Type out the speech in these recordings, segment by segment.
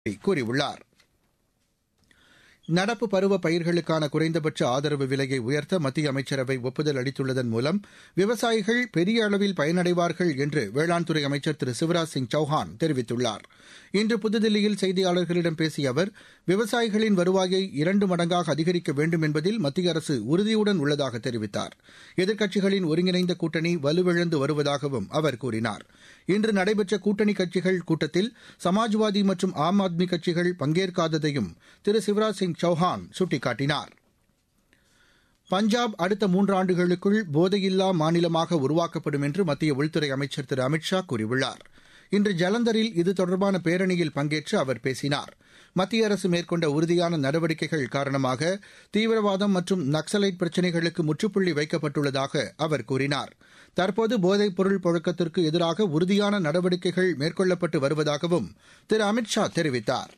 கூறியுள்ளார் நடப்பு பருவ பயிர்களுக்கான குறைந்தபட்ச ஆதரவு விலையை உயர்த்த மத்திய அமைச்சரவை ஒப்புதல் அளித்துள்ளதன் மூலம் விவசாயிகள் பெரிய அளவில் பயனடைவார்கள் என்று வேளாண் துறை அமைச்சர் திரு சிவராஜ் சிங் சௌஹான் தெரிவித்துள்ளார் இன்று புதுதில்லியில் செய்தியாளர்களிடம் பேசிய அவர் விவசாயிகளின் வருவாயை இரண்டு மடங்காக அதிகரிக்க வேண்டும் என்பதில் மத்திய அரசு உறுதியுடன் உள்ளதாக தெரிவித்தார் எதிர்க்கட்சிகளின் ஒருங்கிணைந்த கூட்டணி வலுவிழந்து வருவதாகவும் அவர் கூறினார் இன்று நடைபெற்ற கூட்டணி கட்சிகள் கூட்டத்தில் சமாஜ்வாதி மற்றும் ஆம் ஆத்மி கட்சிகள் பங்கேற்காததையும் திரு சிவராஜ் சிங் சௌஹான் சுட்டிக்காட்டினார் பஞ்சாப் அடுத்த மூன்றாண்டுகளுக்குள் போதையில்லா மாநிலமாக உருவாக்கப்படும் என்று மத்திய உள்துறை அமைச்சர் திரு அமித் ஷா கூறியுள்ளார் இன்று ஜலந்தரில் இது தொடர்பான பேரணியில் பங்கேற்று அவர் பேசினார் மத்திய அரசு மேற்கொண்ட உறுதியான நடவடிக்கைகள் காரணமாக தீவிரவாதம் மற்றும் நக்சலைட் பிரச்சினைகளுக்கு முற்றுப்புள்ளி வைக்கப்பட்டுள்ளதாக அவர் கூறினார் தற்போது போதைப் பொருள் புழக்கத்திற்கு எதிராக உறுதியான நடவடிக்கைகள் மேற்கொள்ளப்பட்டு வருவதாகவும் திரு அமித் ஷா தெரிவித்தார்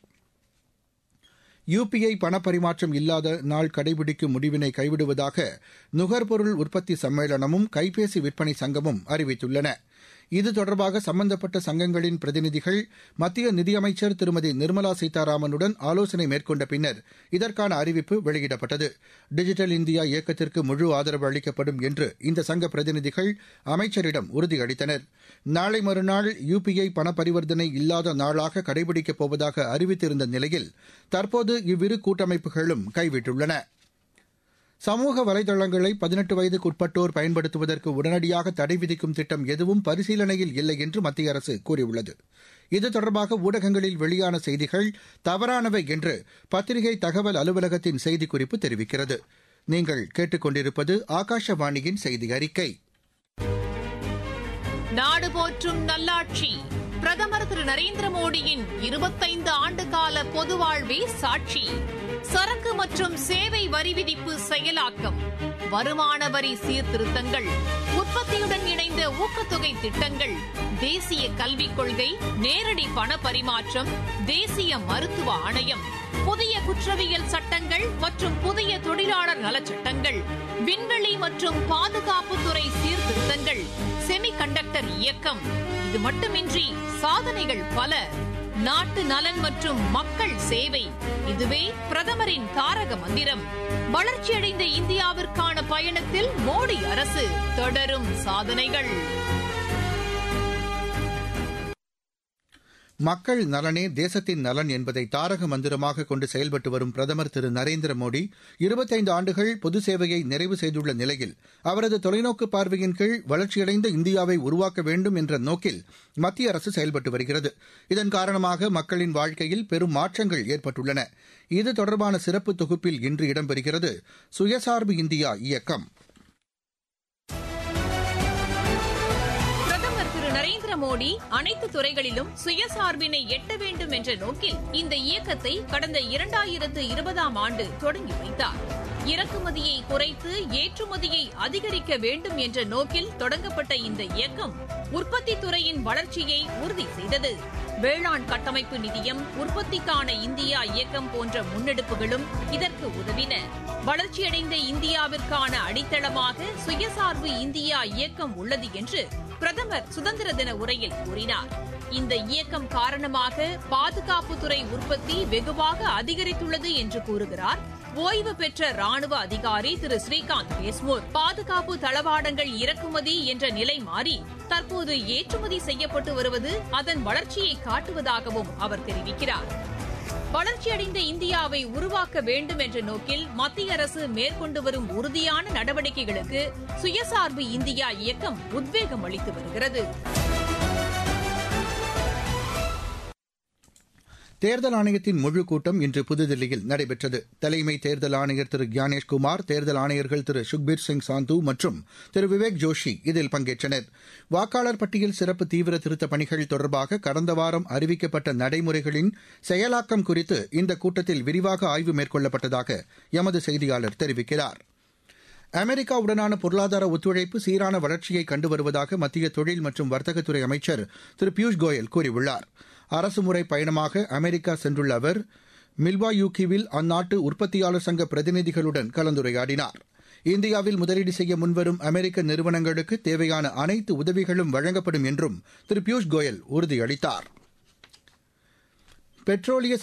யுபிஐ பணப்பரிமாற்றம் இல்லாத நாள் கடைபிடிக்கும் முடிவினை கைவிடுவதாக நுகர்பொருள் உற்பத்தி சம்மேளனமும் கைபேசி விற்பனை சங்கமும் அறிவித்துள்ளன இது தொடர்பாக சம்பந்தப்பட்ட சங்கங்களின் பிரதிநிதிகள் மத்திய நிதியமைச்சர் திருமதி நிர்மலா சீதாராமனுடன் ஆலோசனை மேற்கொண்ட பின்னர் இதற்கான அறிவிப்பு வெளியிடப்பட்டது டிஜிட்டல் இந்தியா இயக்கத்திற்கு முழு ஆதரவு அளிக்கப்படும் என்று இந்த சங்க பிரதிநிதிகள் அமைச்சரிடம் உறுதியளித்தனர் நாளை மறுநாள் யுபிஐ பண பரிவர்த்தனை இல்லாத நாளாக கடைபிடிக்கப் போவதாக அறிவித்திருந்த நிலையில் தற்போது இவ்விரு கூட்டமைப்புகளும் கைவிட்டுள்ளன சமூக வலைதளங்களை பதினெட்டு வயதுக்குட்பட்டோர் பயன்படுத்துவதற்கு உடனடியாக தடை விதிக்கும் திட்டம் எதுவும் பரிசீலனையில் இல்லை என்று மத்திய அரசு கூறியுள்ளது இது தொடர்பாக ஊடகங்களில் வெளியான செய்திகள் தவறானவை என்று பத்திரிகை தகவல் அலுவலகத்தின் செய்திக்குறிப்பு தெரிவிக்கிறது நீங்கள் கேட்டுக்கொண்டிருப்பது ஆகாஷவாணியின் செய்தி அறிக்கை நாடு போற்றும் நல்லாட்சி பிரதமர் திரு நரேந்திர மோடியின் இருபத்தைந்து ஆண்டு கால பொது வாழ்வே சாட்சி சரக்கு மற்றும் சேவை வரி விதிப்பு செயலாக்கம் வருமான வரி சீர்திருத்தங்கள் உற்பத்தியுடன் இணைந்த ஊக்கத்தொகை திட்டங்கள் தேசிய கல்விக் கொள்கை நேரடி பண பரிமாற்றம் தேசிய மருத்துவ ஆணையம் புதிய குற்றவியல் சட்டங்கள் மற்றும் புதிய தொழிலாளர் நலச்சட்டங்கள் விண்வெளி மற்றும் பாதுகாப்புத்துறை சீர்திருத்தங்கள் செமி கண்டக்டர் இயக்கம் இது மட்டுமின்றி சாதனைகள் பல நாட்டு நலன் மற்றும் மக்கள் சேவை இதுவே பிரதமரின் தாரக மந்திரம் வளர்ச்சியடைந்த இந்தியாவிற்கான பயணத்தில் மோடி அரசு தொடரும் சாதனைகள் மக்கள் நலனே தேசத்தின் நலன் என்பதை தாரக மந்திரமாக கொண்டு செயல்பட்டு வரும் பிரதமர் திரு நரேந்திர மோடி இருபத்தைந்து ஆண்டுகள் பொது சேவையை நிறைவு செய்துள்ள நிலையில் அவரது தொலைநோக்கு பார்வையின் கீழ் வளர்ச்சியடைந்த இந்தியாவை உருவாக்க வேண்டும் என்ற நோக்கில் மத்திய அரசு செயல்பட்டு வருகிறது இதன் காரணமாக மக்களின் வாழ்க்கையில் பெரும் மாற்றங்கள் ஏற்பட்டுள்ளன இது தொடர்பான சிறப்பு தொகுப்பில் இன்று இடம்பெறுகிறது சுயசார்பு இந்தியா இயக்கம் பிரதமர் திரு நரேந்திர மோடி அனைத்து துறைகளிலும் சுயசார்பினை எட்ட வேண்டும் என்ற நோக்கில் இந்த இயக்கத்தை கடந்த இரண்டாயிரத்து இருபதாம் ஆண்டு தொடங்கி வைத்தார் இறக்குமதியை குறைத்து ஏற்றுமதியை அதிகரிக்க வேண்டும் என்ற நோக்கில் தொடங்கப்பட்ட இந்த இயக்கம் உற்பத்தி துறையின் வளர்ச்சியை உறுதி செய்தது வேளாண் கட்டமைப்பு நிதியம் உற்பத்திக்கான இந்தியா இயக்கம் போன்ற முன்னெடுப்புகளும் இதற்கு உதவின வளர்ச்சியடைந்த இந்தியாவிற்கான அடித்தளமாக சுயசார்பு இந்தியா இயக்கம் உள்ளது என்று பிரதமர் சுதந்திர தின உரையில் கூறினார் இந்த இயக்கம் காரணமாக பாதுகாப்புத்துறை உற்பத்தி வெகுவாக அதிகரித்துள்ளது என்று கூறுகிறார் ஓய்வு பெற்ற ராணுவ அதிகாரி திரு ஸ்ரீகாந்த் தேஸ்முர் பாதுகாப்பு தளவாடங்கள் இறக்குமதி என்ற நிலை மாறி தற்போது ஏற்றுமதி செய்யப்பட்டு வருவது அதன் வளர்ச்சியை காட்டுவதாகவும் அவர் தெரிவிக்கிறார் வளர்ச்சியடைந்த இந்தியாவை உருவாக்க வேண்டும் என்ற நோக்கில் மத்திய அரசு மேற்கொண்டு வரும் உறுதியான நடவடிக்கைகளுக்கு சுயசார்பு இந்தியா இயக்கம் உத்வேகம் அளித்து வருகிறது தேர்தல் ஆணையத்தின் முழு கூட்டம் இன்று புதுதில்லியில் நடைபெற்றது தலைமை தேர்தல் ஆணையர் திரு கியானேஷ்குமார் தேர்தல் ஆணையர்கள் திரு சுக்பீர் சிங் சாந்து மற்றும் திரு விவேக் ஜோஷி இதில் பங்கேற்றனர் வாக்காளர் பட்டியல் சிறப்பு தீவிர திருத்தப் பணிகள் தொடர்பாக கடந்த வாரம் அறிவிக்கப்பட்ட நடைமுறைகளின் செயலாக்கம் குறித்து இந்த கூட்டத்தில் விரிவாக ஆய்வு மேற்கொள்ளப்பட்டதாக எமது செய்தியாளர் தெரிவிக்கிறார் அமெரிக்காவுடனான பொருளாதார ஒத்துழைப்பு சீரான வளர்ச்சியை கண்டு வருவதாக மத்திய தொழில் மற்றும் வர்த்தகத்துறை அமைச்சர் திரு பியூஷ் கோயல் கூறியுள்ளார் அரசுமுறை பயணமாக அமெரிக்கா சென்றுள்ள அவர் மில்வாயூக்கிவில் அந்நாட்டு உற்பத்தியாளர் சங்க பிரதிநிதிகளுடன் கலந்துரையாடினார் இந்தியாவில் முதலீடு செய்ய முன்வரும் அமெரிக்க நிறுவனங்களுக்கு தேவையான அனைத்து உதவிகளும் வழங்கப்படும் என்றும் திரு பியூஷ் கோயல் உறுதியளித்தார் பெட்ரோலிய